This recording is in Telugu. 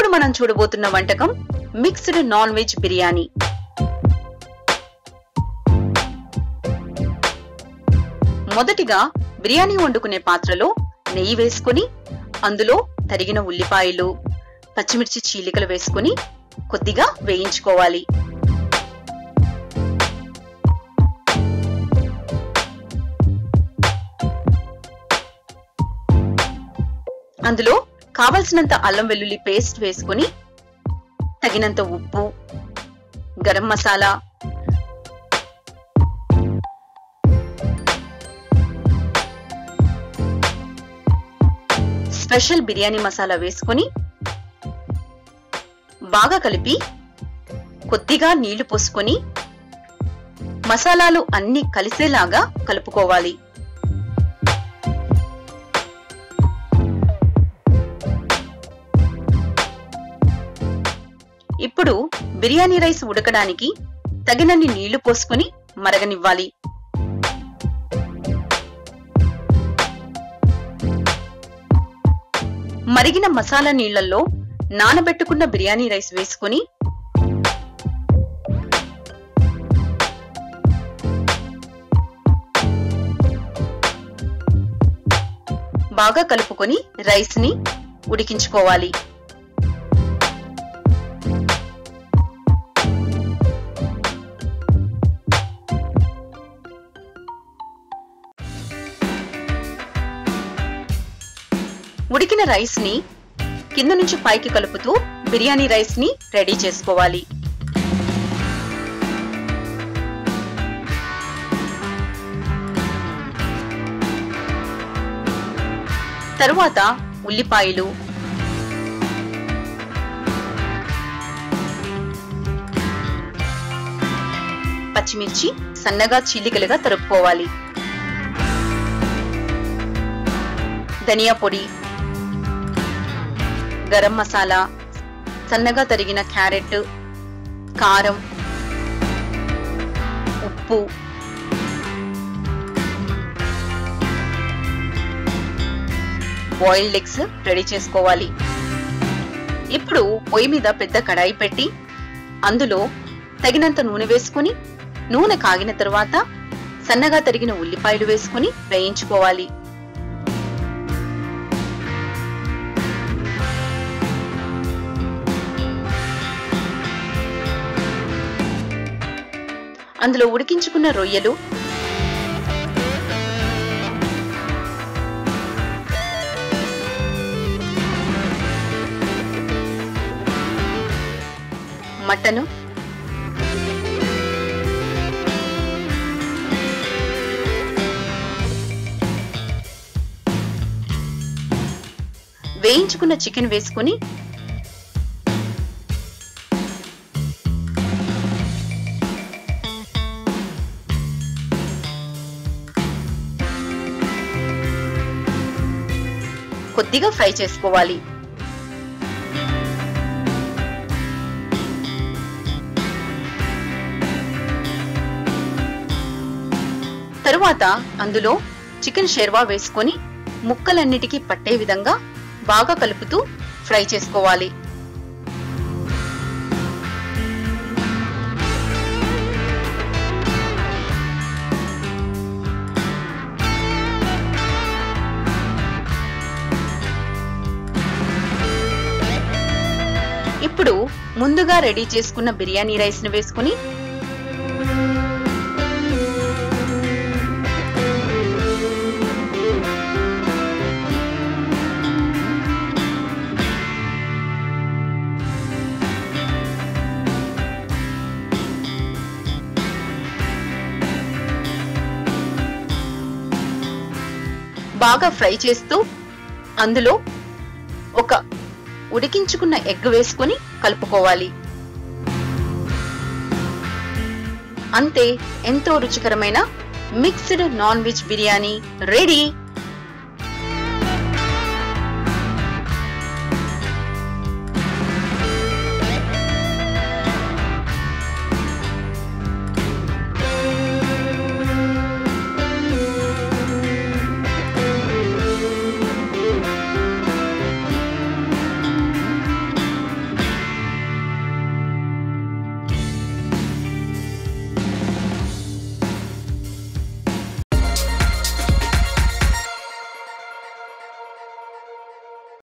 మనం చూడబోతున్న వంటకం మిక్స్డ్ నాన్ వెజ్ బిర్యానీ మొదటిగా బిర్యానీ వండుకునే పాత్రలో నెయ్యి వేసుకుని అందులో తరిగిన ఉల్లిపాయలు పచ్చిమిర్చి చీలికలు వేసుకుని కొద్దిగా వేయించుకోవాలి అందులో కావలసినంత అల్లం వెల్లుల్లి పేస్ట్ వేసుకుని తగినంత ఉప్పు గరం మసాలా స్పెషల్ బిర్యానీ మసాలా వేసుకుని బాగా కలిపి కొద్దిగా నీళ్లు పోసుకొని మసాలాలు అన్ని కలిసేలాగా కలుపుకోవాలి ఇప్పుడు బిర్యానీ రైస్ ఉడకడానికి తగినన్ని నీళ్లు పోసుకుని మరగనివ్వాలి మరిగిన మసాలా నీళ్లలో నానబెట్టుకున్న బిర్యానీ రైస్ వేసుకుని బాగా కలుపుకొని రైస్ ని ఉడికించుకోవాలి ఉడికిన రైస్ ని కింద నుంచి పైకి కలుపుతూ బిర్యానీ రైస్ ని రెడీ చేసుకోవాలి తరువాత ఉల్లిపాయలు పచ్చిమిర్చి సన్నగా చీలికలుగా తరుపుకోవాలి ధనియా పొడి గరం మసాలా సన్నగా తరిగిన క్యారెట్ కారం ఉప్పు బాయిల్డ్ ఎగ్స్ రెడీ చేసుకోవాలి ఇప్పుడు పొయ్యి మీద పెద్ద కడాయి పెట్టి అందులో తగినంత నూనె వేసుకుని నూనె కాగిన తరువాత సన్నగా తరిగిన ఉల్లిపాయలు వేసుకుని వేయించుకోవాలి అందులో ఉడికించుకున్న రొయ్యలు మటను వేయించుకున్న చికెన్ వేసుకుని కొద్దిగా ఫ్రై చేసుకోవాలి తరువాత అందులో చికెన్ షెర్వా వేసుకొని ముక్కలన్నిటికీ పట్టే విధంగా బాగా కలుపుతూ ఫ్రై చేసుకోవాలి ఇప్పుడు ముందుగా రెడీ చేసుకున్న బిర్యానీ రైస్ ని వేసుకుని బాగా ఫ్రై చేస్తూ అందులో ఒక ఉడికించుకున్న ఎగ్ వేసుకుని కలుపుకోవాలి అంతే ఎంతో రుచికరమైన mixed non veg biryani ready